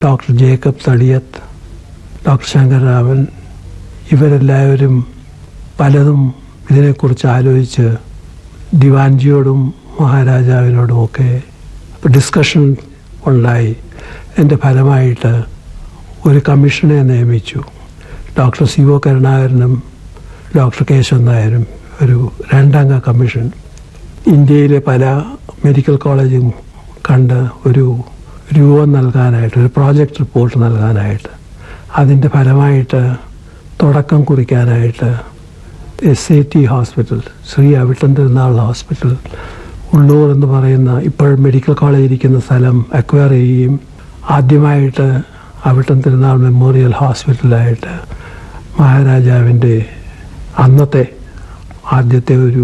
doctor Jacob Thadiyath doctor Sankararaman ഇവരെല്ലാവരും പലതും ഇതിനെക്കുറിച്ച് ആലോചിച്ച് ദിവാൻജിയോടും മഹാരാജാവിനോടുമൊക്കെ ഡിസ്കഷൻ ഉണ്ടായി എൻ്റെ ഫലമായിട്ട് ഒരു കമ്മീഷനെ നിയമിച്ചു ഡോക്ടർ സി ഒ കരുണാകരനും ഡോക്ടർ കേശവൻ നായരും ഒരു രണ്ടംഗ കമ്മീഷൻ ഇന്ത്യയിലെ പല മെഡിക്കൽ കോളേജും കണ്ട് ഒരു രൂപം നൽകാനായിട്ട് ഒരു പ്രോജക്റ്റ് റിപ്പോർട്ട് നൽകാനായിട്ട് അതിൻ്റെ ഫലമായിട്ട് തുടക്കം കുറിക്കാനായിട്ട് S I T hospital Sree Avittam Thirunal hospital Ulloor എന്ന് പറയുന്ന ഇപ്പോൾ മെഡിക്കൽ കോളേജ് ഇരിക്കുന്ന സ്ഥലം അക്വയർ ചെയ്യുകയും ആദ്യമായിട്ട് അവിട്ടം തിരുനാൾ മെമ്മോറിയൽ ഹോസ്പിറ്റലായിട്ട് മഹാരാജാവിൻ്റെ അന്നത്തെ ആദ്യത്തെ ഒരു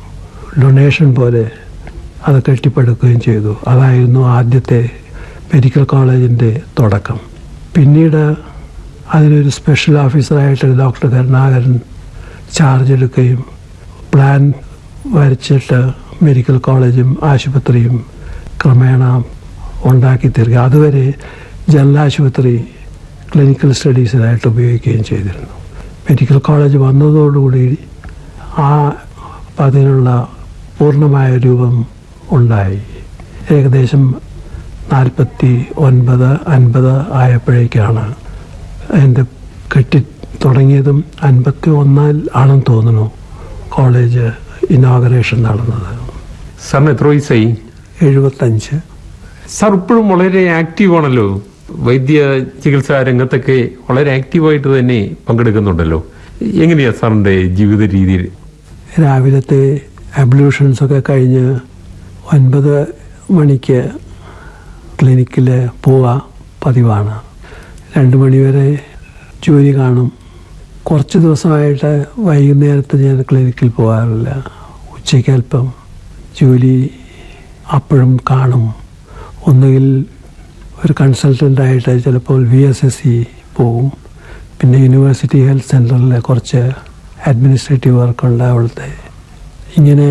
ഡൊണേഷൻ പോലെ അത് കെട്ടിപ്പടുക്കുകയും ചെയ്തു അതായിരുന്നു ആദ്യത്തെ മെഡിക്കൽ കോളേജിൻ്റെ തുടക്കം പിന്നീട് അതിനൊരു സ്പെഷ്യൽ ഓഫീസറായിട്ട് ഡോക്ടർ കരുണാകരൻ ചാർജ് എടുക്കുകയും പ്ലാൻ വരച്ചിട്ട് മെഡിക്കൽ കോളേജും ആശുപത്രിയും ക്രമേണ ഉണ്ടാക്കി തീർക്കുക അതുവരെ ജനറൽ ആശുപത്രി ക്ലിനിക്കൽ സ്റ്റഡീസിനായിട്ട് ഉപയോഗിക്കുകയും ചെയ്തിരുന്നു മെഡിക്കൽ കോളേജ് വന്നതോടുകൂടി ആ അതിനുള്ള പൂർണ്ണമായ രൂപം ഉണ്ടായി ഏകദേശം നാൽപ്പത്തി ഒൻപത് അൻപത് ആയപ്പോഴേക്കാണ് അതിൻ്റെ കെട്ടി തുടങ്ങിയതും അൻപത്തി ഒന്നിൽ ആണെന്ന് തോന്നുന്നു കോളേജ് ഇനോഗ്രേഷൻ നടന്നത് സാറിന് എത്ര വയസ്സായി എഴുപത്തഞ്ച് സാർ ഇപ്പോഴും വളരെ ആക്റ്റീവ് ആണല്ലോ വൈദ്യ ചികിത്സാ രംഗത്തൊക്കെ വളരെ ആക്റ്റീവായിട്ട് തന്നെ പങ്കെടുക്കുന്നുണ്ടല്ലോ എങ്ങനെയാ സാറിന്റെ ജീവിത രീതി രാവിലത്തെ അബ്ലൂഷൻസ് ഒക്കെ കഴിഞ്ഞ് ഒൻപത് മണിക്ക് ക്ലിനിക്കിൽ പോവുക പതിവാണ് രണ്ട് മണിവരെ ജോലി കാണും കുറച്ച് ദിവസമായിട്ട് വൈകുന്നേരത്ത് ഞാൻ ക്ലിനിക്കിൽ പോകാറില്ല ഉച്ചയ്ക്ക് അല്പം ജോലി അപ്പോഴും കാണും ഒന്നുകിൽ ഒരു കൺസൾട്ടൻ്റായിട്ട് ചിലപ്പോൾ വി എസ് എസ് സി പോകും പിന്നെ യൂണിവേഴ്സിറ്റി ഹെൽത്ത് സെൻറ്ററിൽ കുറച്ച് അഡ്മിനിസ്ട്രേറ്റീവ് വർക്കുണ്ട് അവിടുത്തെ ഇങ്ങനെ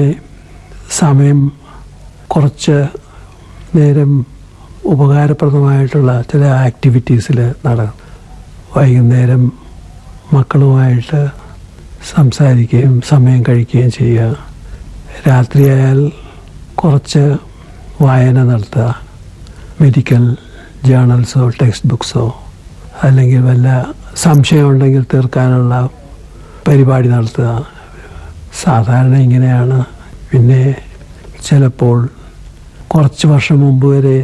സമയം കുറച്ച് നേരം ഉപകാരപ്രദമായിട്ടുള്ള ചില ആക്ടിവിറ്റീസിൽ നടക്കും വൈകുന്നേരം മക്കളുമായിട്ട് സംസാരിക്കുകയും സമയം കഴിക്കുകയും ചെയ്യുക രാത്രിയായാൽ കുറച്ച് വായന നടത്തുക മെഡിക്കൽ ജേണൽസോ ടെക്സ്റ്റ് ബുക്സോ അല്ലെങ്കിൽ വല്ല സംശയമുണ്ടെങ്കിൽ തീർക്കാനുള്ള പരിപാടി നടത്തുക സാധാരണ ഇങ്ങനെയാണ് പിന്നെ ചിലപ്പോൾ കുറച്ച് വർഷം മുമ്പ് വരെ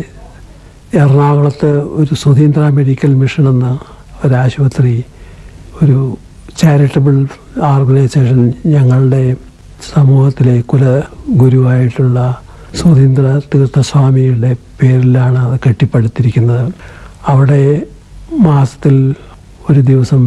എറണാകുളത്ത് ഒരു സുധീന്ദ്ര മെഡിക്കൽ മിഷൻ എന്ന ഒരാശുപത്രി ഒരു ചാരിറ്റബിൾ ഓർഗനൈസേഷൻ ഞങ്ങളുടെ സമൂഹത്തിലെ കുലഗുരുവായിട്ടുള്ള സുധീന്ദ്ര തീർത്ഥസ്വാമിയുടെ പേരിലാണ് അത് കെട്ടിപ്പടുത്തിരിക്കുന്നത് അവിടെ മാസത്തിൽ ഒരു ദിവസം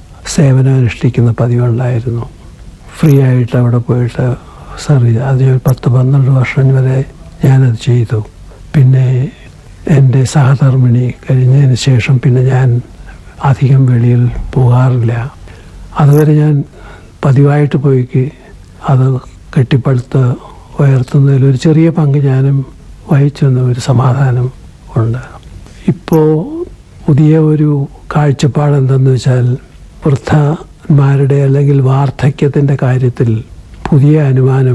സേവനം അനുഷ്ഠിക്കുന്ന പതിവുണ്ടായിരുന്നു ഫ്രീ ആയിട്ട് അവിടെ പോയിട്ട് സർവീസ് അത് ഒരു പത്ത് പന്ത്രണ്ട് വർഷം വരെ ഞാനത് ചെയ്തു പിന്നെ എൻ്റെ സഹധർമ്മിണി കഴിഞ്ഞതിന് ശേഷം പിന്നെ ഞാൻ അധികം വെളിയിൽ പോകാറില്ല അതുവരെ ഞാൻ പതിവായിട്ട് പോയിക്ക് അത് കെട്ടിപ്പടുത്ത് ഉയർത്തുന്നതിൽ ഒരു ചെറിയ പങ്ക് ഞാനും വഹിച്ചെന്ന ഒരു സമാധാനം ഉണ്ട് ഇപ്പോൾ പുതിയ ഒരു കാഴ്ചപ്പാട് എന്തെന്ന് വെച്ചാൽ വൃദ്ധന്മാരുടെ അല്ലെങ്കിൽ വാർദ്ധക്യത്തിൻ്റെ കാര്യത്തിൽ പുതിയ അനുമാനം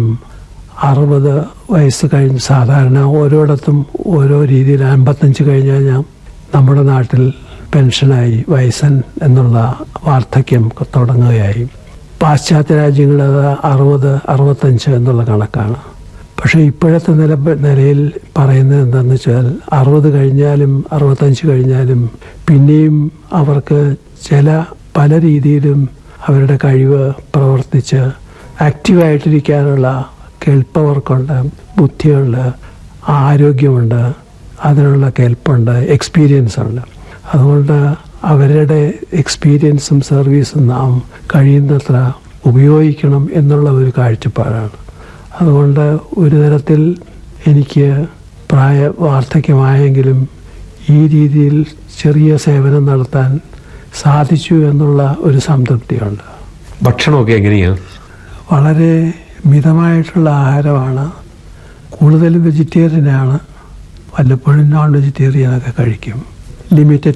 അറുപത് വയസ്സ് കഴിഞ്ഞ് സാധാരണ ഓരോയിടത്തും ഓരോ രീതിയിൽ അമ്പത്തഞ്ച് കഴിഞ്ഞാൽ ഞാൻ നമ്മുടെ നാട്ടിൽ പെൻഷനായി വയസ്സൻ എന്നുള്ള വാർദ്ധക്യം തുടങ്ങുകയായി പാശ്ചാത്യ രാജ്യങ്ങളിൽ അത് അറുപത് അറുപത്തഞ്ച് എന്നുള്ള കണക്കാണ് പക്ഷേ ഇപ്പോഴത്തെ നില നിലയിൽ പറയുന്നത് എന്താണെന്ന് വെച്ചാൽ അറുപത് കഴിഞ്ഞാലും അറുപത്തഞ്ച് കഴിഞ്ഞാലും പിന്നെയും അവർക്ക് ചില പല രീതിയിലും അവരുടെ കഴിവ് പ്രവർത്തിച്ച് ആക്റ്റീവായിട്ടിരിക്കാനുള്ള കേൾപ്പവർക്കുണ്ട് ബുദ്ധിയുണ്ട് ആരോഗ്യമുണ്ട് അതിനുള്ള കേൾപ്പുണ്ട് എക്സ്പീരിയൻസ് ഉണ്ട് അതുകൊണ്ട് അവരുടെ എക്സ്പീരിയൻസും സർവീസും നാം കഴിയുന്നത്ര ഉപയോഗിക്കണം എന്നുള്ള ഒരു കാഴ്ചപ്പാടാണ് അതുകൊണ്ട് ഒരു തരത്തിൽ എനിക്ക് പ്രായ വാർദ്ധക്യമായെങ്കിലും ഈ രീതിയിൽ ചെറിയ സേവനം നടത്താൻ സാധിച്ചു എന്നുള്ള ഒരു സംതൃപ്തിയുണ്ട് ഭക്ഷണമൊക്കെ എങ്ങനെയാ വളരെ മിതമായിട്ടുള്ള ആഹാരമാണ് കൂടുതലും വെജിറ്റേറിയനാണ് വല്ലപ്പോഴും നോൺ വെജിറ്റേറിയനൊക്കെ കഴിക്കും ലിമിറ്റഡ്